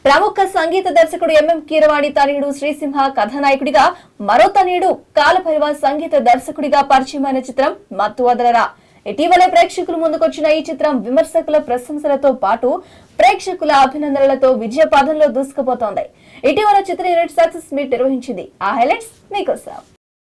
ప్రముఖ సంగీత దర్శకుడు ఎంఎం కీరవాణి తనయుడు శ్రీసింహ కథానాయకుడిగా మరో తనయుడు కాలభైరవ సంగీత దర్శకుడిగా పరిచయమైన చిత్రం మత్తు వదలరా ఇటీవలే ప్రేక్షకుల ముందుకొచ్చిన ఈ చిత్రం విమర్శకుల ప్రశంసలతో పాటు ప్రేక్షకుల అభినందనలతో విజయ పదంలో దూసుకుపోతోంది ఇటీవల చిత్ర యూనిట్ సక్సెస్ మీట్ నిర్వహించింది ఆ హైలైట్స్ మీకోసం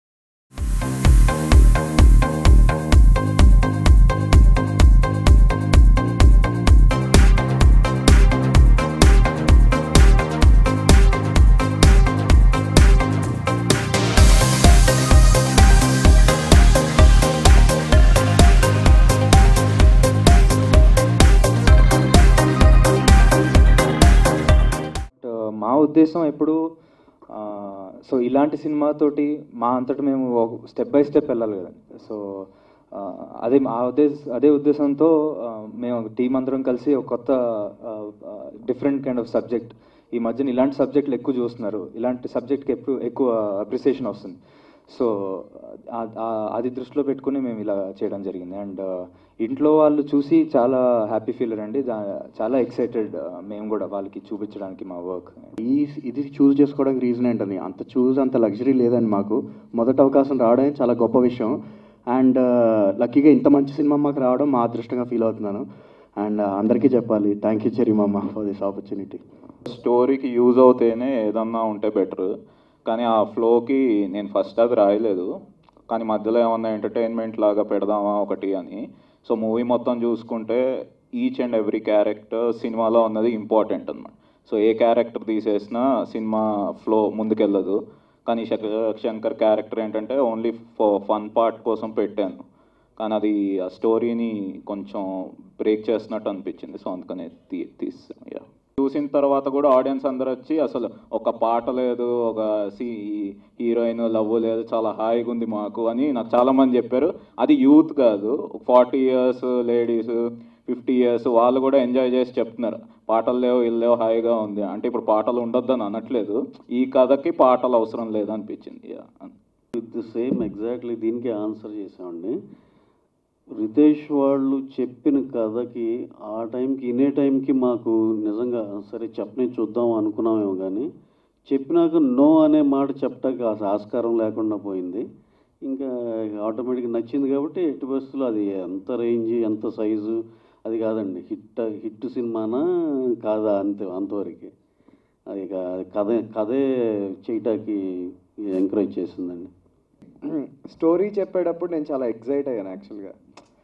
బట్ మా ఉద్దేశం ఎప్పుడు సో ఇలాంటి సినిమాతోటి మా అంతటి మేము స్టెప్ బై స్టెప్ వెళ్ళాలి కదండి సో అదే ఆ ఉద్దేశ అదే ఉద్దేశంతో ఆ, మేము టీం అందరం కలిసి ఒక కొత్త డిఫరెంట్ కైండ్ ఆఫ్ సబ్జెక్ట్ ఈ మధ్యన ఇలాంటి సబ్జెక్టులు ఎక్కువ చూస్తున్నారు ఇలాంటి సబ్జెక్ట్కి ఎప్పుడు ఎక్కువ అప్రిసియేషన్ వస్తుంది సో ఆ- ఆ- అది దృష్టిలో పెట్టుకుని మేము ఇలా చేయడం జరిగింది అండ్ ఇంట్లో వాళ్ళు చూసి చాలా హ్యాపీ ఫీల్ అండి దా- చాలా ఎక్సైటెడ్ మేము కూడా వాళ్ళకి చూపించడానికి మా వర్క్ ఈ ఇది చూస్ చేసుకోవడానికి రీజన్ ఏంటని అంత చూస్ అంత లగ్జరీ లేదండి మాకు మొదటి అవకాశం రావడం చాలా గొప్ప విషయం అండ్ లక్కీగా ఇంత మంచి సినిమా మాకు రావడం మా అదృష్టంగా ఫీల్ అవుతున్నాను అండ్ అందరికీ చెప్పాలి థ్యాంక్ యూ చెరీ మామ ఫర్ దిస్ ఆపర్చునిటీ స్టోరీకి యూజ్ అవుతేనే ఏదన్నా ఉంటే బెటర్ కానీ ఆ ఫ్లోకి నేను ఫస్ట్ అది రాయలేదు కానీ మధ్యలో ఏమన్నా ఎంటర్టైన్మెంట్ లాగా పెడదామా ఒకటి అని సో మూవీ మొత్తం చూసుకుంటే ఈచ్ అండ్ ఎవ్రీ క్యారెక్టర్ సినిమాలో ఉన్నది ఇంపార్టెంట్ అనమాట సో ఏ క్యారెక్టర్ తీసేసినా సినిమా ఫ్లో ముందుకెళ్ళదు కానీ శంకర్ శంకర్ క్యారెక్టర్ ఏంటంటే ఓన్లీ ఫన్ పార్ట్ కోసం పెట్టాను కానీ అది ఆ స్టోరీని కొంచెం బ్రేక్ చేసినట్టు అనిపించింది సో అందుకనే తీ తీసాను యా చూసిన తర్వాత కూడా ఆడియన్స్ అందరు వచ్చి అసలు ఒక పాట లేదు ఒక సి హీరోయిన్ లవ్ లేదు చాలా హాయిగా ఉంది మాకు అని నాకు చాలా మంది చెప్పారు అది యూత్ కాదు forty years ladies fifty years వాళ్ళు కూడా ఎంజాయ్ చేసి చెప్తున్నారు పాటలు లేవు ఇల్లు లేవు హాయిగా ఉంది అంటే ఇప్పుడు పాటలు ఉండొద్దని అనట్లేదు ఈ కథకి పాటలు అవసరం లేదు అనిపించింది యా విత్ సేమ్ ఎగ్జాక్ట్లీ దీనికి ఆన్సర్ చేసామండి రితేష్ వాళ్ళు చెప్పిన కథకి ఆ టైంకి ఇనే టైంకి మాకు నిజంగా సరే చెప్పని చూద్దాం అనుకున్నామేమో కానీ చెప్పినాక నో అనే మాట చెప్పడానికి ఆ ఆస్కారం లేకుండా పోయింది ఇంకా ఆటోమేటిక్గా నచ్చింది కాబట్టి ఎట్టి బస్సులో అది ఎంత రేంజ్ ఎంత సైజు అది కాదండి హిట్ హిట్ సినిమానా కాదా అంతే అంతవరకు అది ఇక కథ కథే చేయటానికి ఎంకరేజ్ చేసిందండి స్టోరీ చెప్పేటప్పుడు నేను చాలా ఎగ్జైట్ అయ్యాను యాక్చువల్గా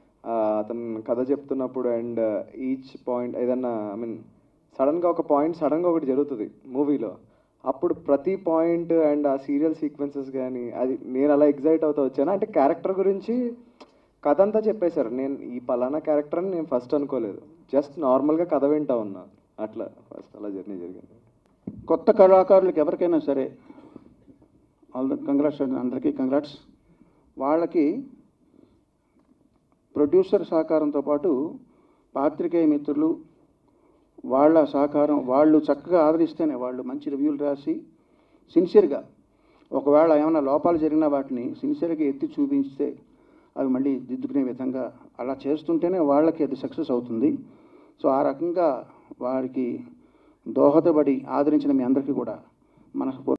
అతను కథ చెప్తున్నప్పుడు అండ్ ఈచ్ పాయింట్ ఏదన్నా ఐ మీన్ సడన్గా ఒక పాయింట్ సడన్గా ఒకటి జరుగుతుంది మూవీలో అప్పుడు ప్రతి పాయింట్ అండ్ ఆ సీరియల్ సీక్వెన్సెస్ కానీ అది నేను అలా ఎగ్జైట్ అవుతా వచ్చాను అంటే క్యారెక్టర్ గురించి కథ అంతా చెప్పేశారు నేను ఈ పలానా క్యారెక్టర్ అని నేను ఫస్ట్ అనుకోలేదు జస్ట్ నార్మల్గా కథ వింటా ఉన్నా అట్లా ఫస్ట్ అలా జర్నీ జరిగింది కొత్త కళాకారులకు ఎవరికైనా సరే ఆల్ కంగ్రాట్స్ అందరికీ కంగ్రాట్స్ వాళ్ళకి ప్రొడ్యూసర్ సహకారంతో పాటు పాత్రికేయ మిత్రులు వాళ్ళ సహకారం వాళ్ళు చక్కగా ఆదరిస్తేనే వాళ్ళు మంచి రివ్యూలు రాసి సిన్సియర్గా ఒకవేళ ఏమైనా లోపాలు జరిగిన వాటిని సిన్సియర్గా ఎత్తి చూపించితే అవి మళ్ళీ దిద్దుకునే విధంగా అలా చేస్తుంటేనే వాళ్ళకి అది సక్సెస్ అవుతుంది సో ఆ రకంగా వారికి దోహదపడి ఆదరించిన మీ అందరికీ కూడా మనస్ఫూర్తి